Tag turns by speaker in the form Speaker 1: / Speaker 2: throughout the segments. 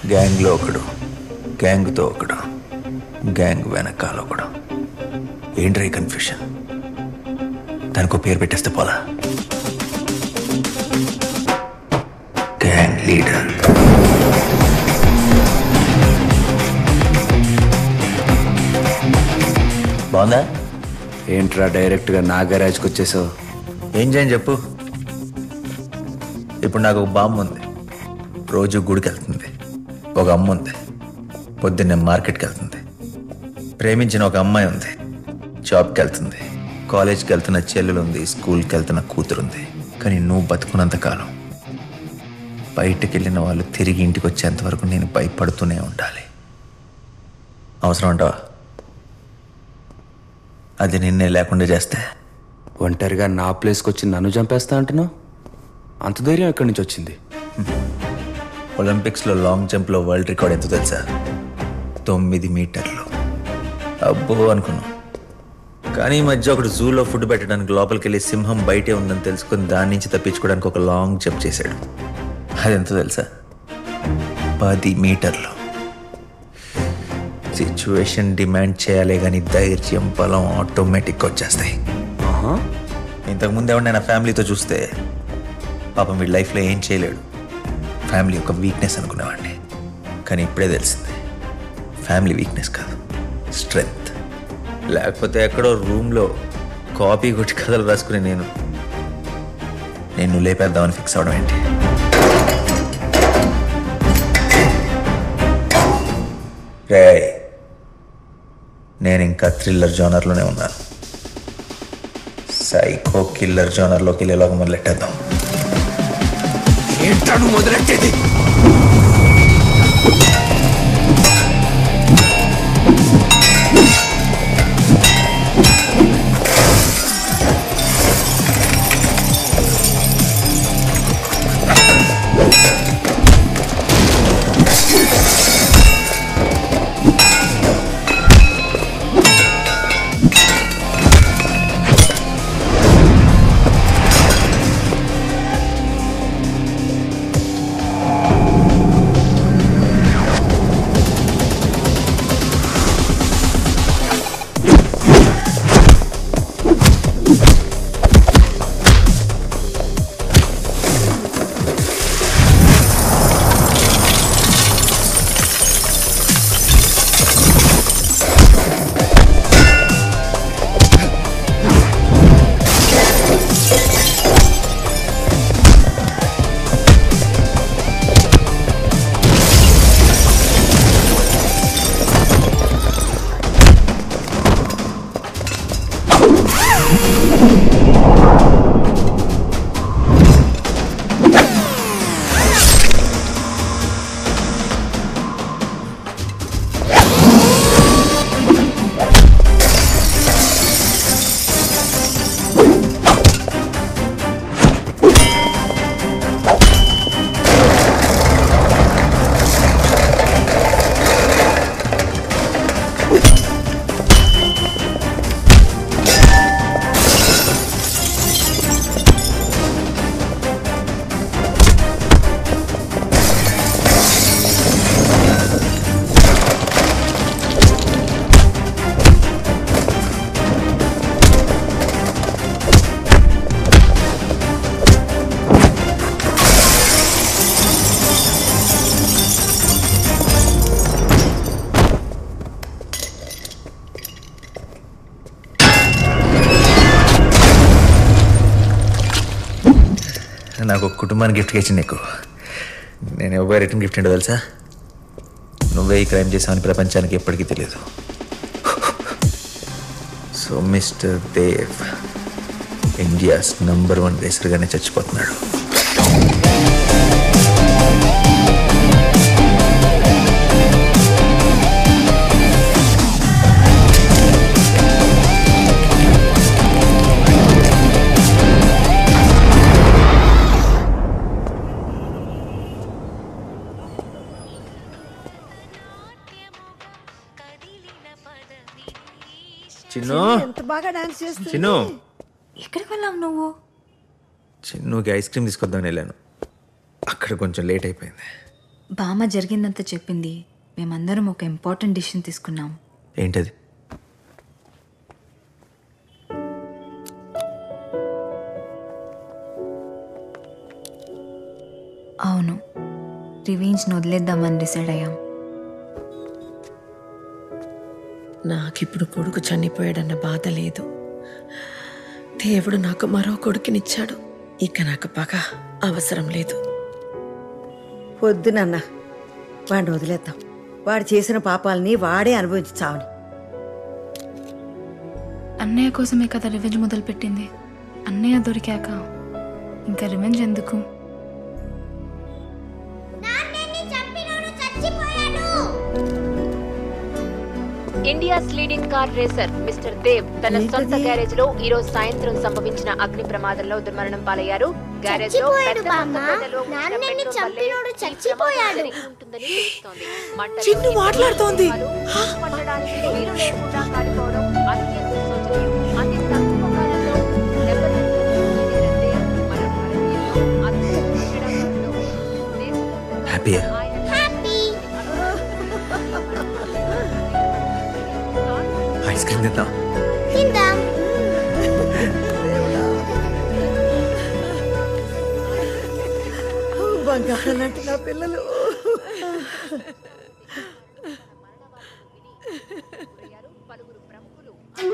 Speaker 1: గ్యాంగ్లో ఒకడు గ్యాంగ్తో ఒకడు గ్యాంగ్ వెనకాల ఒకడు ఏంట్రా కన్ఫ్యూషన్ దానికో పేరు పెట్టేస్తే పోలా గ్యాంగ్ లీడర్ బాగుందా
Speaker 2: ఏంట్రా డైరెక్ట్గా నా గరాజ్కి వచ్చేసావు
Speaker 1: ఏం చేయని చెప్పు ఇప్పుడు నాకు ఒక బామ్మ ఉంది రోజు గుడికి వెళ్తుంది ఒక అమ్మ ఉంది పొద్దున్నే మార్కెట్కి వెళ్తుంది ప్రేమించిన ఒక అమ్మాయి ఉంది జాబ్కి వెళ్తుంది కాలేజ్కి వెళ్తున్న చెల్లెలు ఉంది స్కూల్కి వెళ్తున్న కూతురు ఉంది కానీ నువ్వు బతుకున్నంత కాలం బయటికి వెళ్ళిన వాళ్ళు తిరిగి ఇంటికి వచ్చేంత వరకు నేను భయపడుతూనే ఉండాలి అవసరం అంటావా అది నిన్నే లేకుండా చేస్తే
Speaker 2: ఒంటరిగా నా ప్లేస్కి వచ్చి నన్ను చంపేస్తా అంటున్నావు అంత ధైర్యం ఎక్కడి నుంచి వచ్చింది
Speaker 1: ఒలింపిక్స్లో లాంగ్ జంప్లో వరల్డ్ రికార్డ్ ఎంత తెలుసా తొమ్మిది మీటర్లు అబ్బో అనుకున్నాం కానీ ఈ మధ్య ఒకడు జూలో ఫుడ్ పెట్టడానికి లోపలికి వెళ్ళి సింహం బయటే ఉందని తెలుసుకుని దాని నుంచి తప్పించుకోవడానికి ఒక లాంగ్ జంప్ చేశాడు అది ఎంత తెలుసా పది మీటర్లు సిచ్యువేషన్ డిమాండ్ చేయాలే కానీ ధైర్యం బలం ఆటోమేటిక్గా వచ్చేస్తాయి
Speaker 2: ఆహా
Speaker 1: ఇంతకుముందు ఎవరినైనా ఫ్యామిలీతో చూస్తే పాపం వీడి లైఫ్లో ఏం చేయలేడు ఫ్యామిలీ ఒక వీక్నెస్ అనుకునేవాడిని కానీ ఇప్పుడే తెలిసింది ఫ్యామిలీ వీక్నెస్ కాదు స్ట్రెంగ్త్ లేకపోతే ఎక్కడో రూమ్లో కాపీ కొట్టి కథలు రాసుకుని నేను నేను లేపేద్దామని ఫిక్స్ అవడం ఏంటి రే నేను ఇంకా థ్రిల్లర్ జోనర్లోనే ఉన్నాను సైకో కిల్లర్ జోనర్లోకి వెళ్ళేలాగా మొదలెట్టేద్దాం
Speaker 2: ఏంటాను మొదలెట్టేది
Speaker 1: నాకు ఒక కుటుంబానికి గిఫ్ట్ ఇచ్చింది నీకు నేను ఎవరు రిటర్న్ గిఫ్ట్ ఏంటో తెలుసా నువ్వే ఈ క్రైమ్ చేసావని ప్రపంచానికి ఎప్పటికీ తెలియదు so mister Dev India's number one రేసర్గానే చచ్చిపోతున్నాడు చిన్ను
Speaker 3: ఎంత బాగా డాన్స్ చేస్తుంది
Speaker 1: చిన్ను
Speaker 4: ఎక్కడికి వెళ్ళావు నువ్వు
Speaker 1: చిన్నుకి ఐస్ క్రీమ్ తీసుకొద్దామని వెళ్ళాను అక్కడ కొంచెం లేట్ అయిపోయింది
Speaker 4: బామ్మ జరిగిందంతా చెప్పింది మేమందరం ఒక ఇంపార్టెంట్ డిసిషన్ తీసుకున్నాం
Speaker 1: ఏంటది
Speaker 4: అవును రివెంజ్ని వదిలేద్దామని డిసైడ్ అయ్యాం
Speaker 3: నాకిప్పుడు కొడుకు చనిపోయాడన్న బాధ లేదు దేవుడు నాకు మరో కొడుకునిచ్చాడు ఇక నాకు పగ అవసరం లేదు
Speaker 5: వద్దునన్న వాడిని వదిలేద్దాం వాడు చేసిన పాపాలని వాడే అనుభవించి చావని
Speaker 6: అన్నయ్య కోసమే కదా రివెంజ్ మొదలుపెట్టింది అన్నయ్య దొరికాక ఇంకా రివెంజ్ ఎందుకు
Speaker 7: India's leading car racer mister Dev తన సొంత గ్యారేజ్ లో ఈ రోజు సాయంత్రం సంభవించిన అగ్ని ప్రమాదంలో దుర్మరణం పాలయ్యారు గ్యారేజ్ లో
Speaker 8: చచ్చిపోయాడు
Speaker 7: పెద్ద
Speaker 8: బామ్మ.
Speaker 7: మొత్తంలో ఉంచిన
Speaker 8: నాన్నని
Speaker 7: పెట్రోల్ వల్లే
Speaker 8: చంపినోడు
Speaker 7: ఈ ప్రమాదం
Speaker 8: చచ్చిపోయాడు.
Speaker 7: జరిగి ఉంటుందని తెలుస్తోంది. మంటలు
Speaker 3: చిన్ను మాట్లాడుతోంది.
Speaker 7: మంటలు పట్టడానికి వీలు లేకుండా కాలిపోవడం అత్యంత శోచనీయం. అతి తక్కువ కాలంలో దెబ్బతిన్న దేవ్ మన భారతీయుల్లో అత్యంత క్రీడాకారుడు. దేశవ్యాప్తంగా
Speaker 1: హ్యాపీయా
Speaker 7: ఆయన
Speaker 1: ఐస్ క్రీమ్ తిందాం
Speaker 8: తిందాం
Speaker 5: బంగారం లాంటి నా పిల్లలు
Speaker 7: పలువురు ప్రముఖులు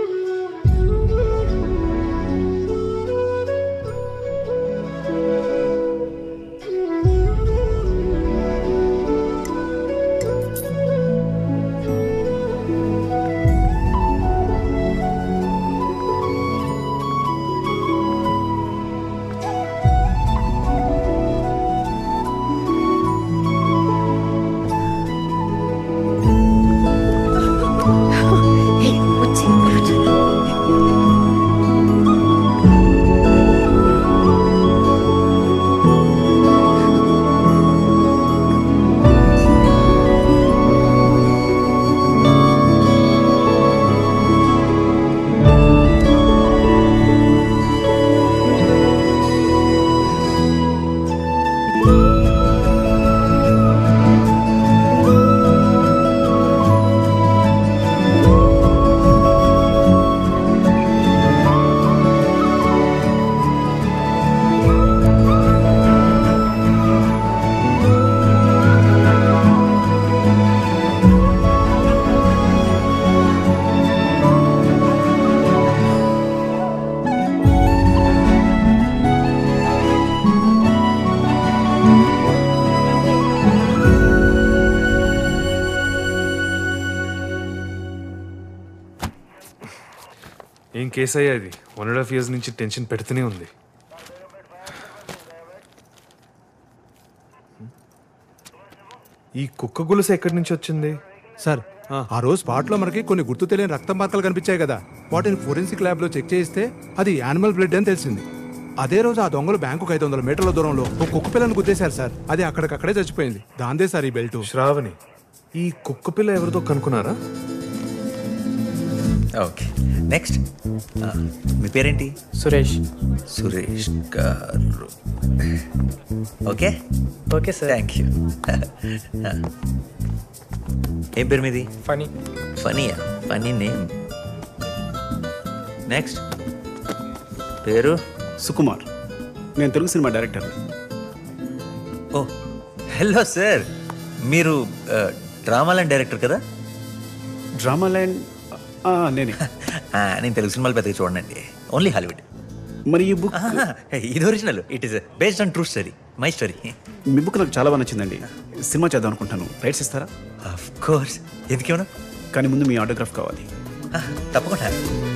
Speaker 9: ఏం కేసు అయ్యా ఇది వన్ అండ్ హాఫ్ ఇయర్స్ నుంచి టెన్షన్ పెడుతూనే ఉంది ఈ కుక్క గొలుసు ఎక్కడి నుంచి వచ్చింది
Speaker 10: సార్ ఆ రోజు స్పాట్లో మనకి కొన్ని గుర్తు తెలియని రక్త మార్కలు కనిపించాయి కదా వాటిని ఫోరెన్సిక్ ల్యాబ్ లో చెక్ చేయిస్తే అది యానిమల్ బ్లడ్ అని తెలిసింది అదే రోజు ఆ దొంగలు బ్యాంకుకు ఐదు వందల మీటర్ల దూరంలో ఒక కుక్క పిల్లని గుద్దేశారు సార్ అది అక్కడికక్కడే చచ్చిపోయింది దాందే సార్ ఈ బెల్ట్
Speaker 9: శ్రావణి ఈ కుక్క పిల్ల ఎవరితో కనుక్కున్నారా
Speaker 1: ఓకే నెక్స్ట్ మీ పేరేంటి
Speaker 11: సురేష్
Speaker 1: సురేష్ గారు okay
Speaker 11: okay sir
Speaker 1: thank you ఏం పేరు మీది
Speaker 11: ఫనీ
Speaker 1: ఫనీయా ఫనీ నేమ్ నెక్స్ట్ పేరు
Speaker 11: సుకుమార్ నేను తెలుగు సినిమా డైరెక్టర్
Speaker 1: ఓ హలో సార్ మీరు డ్రామా ల్యాండ్ డైరెక్టర్ కదా
Speaker 11: డ్రామా ల్యాండ్ నేనే
Speaker 1: ఆ, నేను తెలుగు సినిమాలు పెద్దగా చూడండి ఓన్లీ హాలీవుడ్
Speaker 11: మరి ఈ బుక్
Speaker 1: ఇది original it is based on true story my story
Speaker 11: మీ బుక్ నాకు చాలా బాగా నచ్చిందండి సినిమా చేద్దాం అనుకుంటాను రైట్స్ ఇస్తారా
Speaker 1: ఆఫ్ కోర్స్ ఎందుకేమన్నా
Speaker 11: కానీ ముందు మీ ఆటోగ్రాఫ్ కావాలి
Speaker 1: తప్పకుండా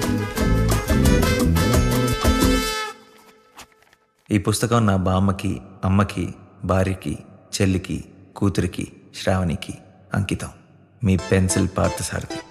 Speaker 1: ఈ పుస్తకం నా బామ్మకి అమ్మకి భార్యకి చెల్లికి కూతురికి శ్రావణికి అంకితం మీ పెన్సిల్ పార్థసారథి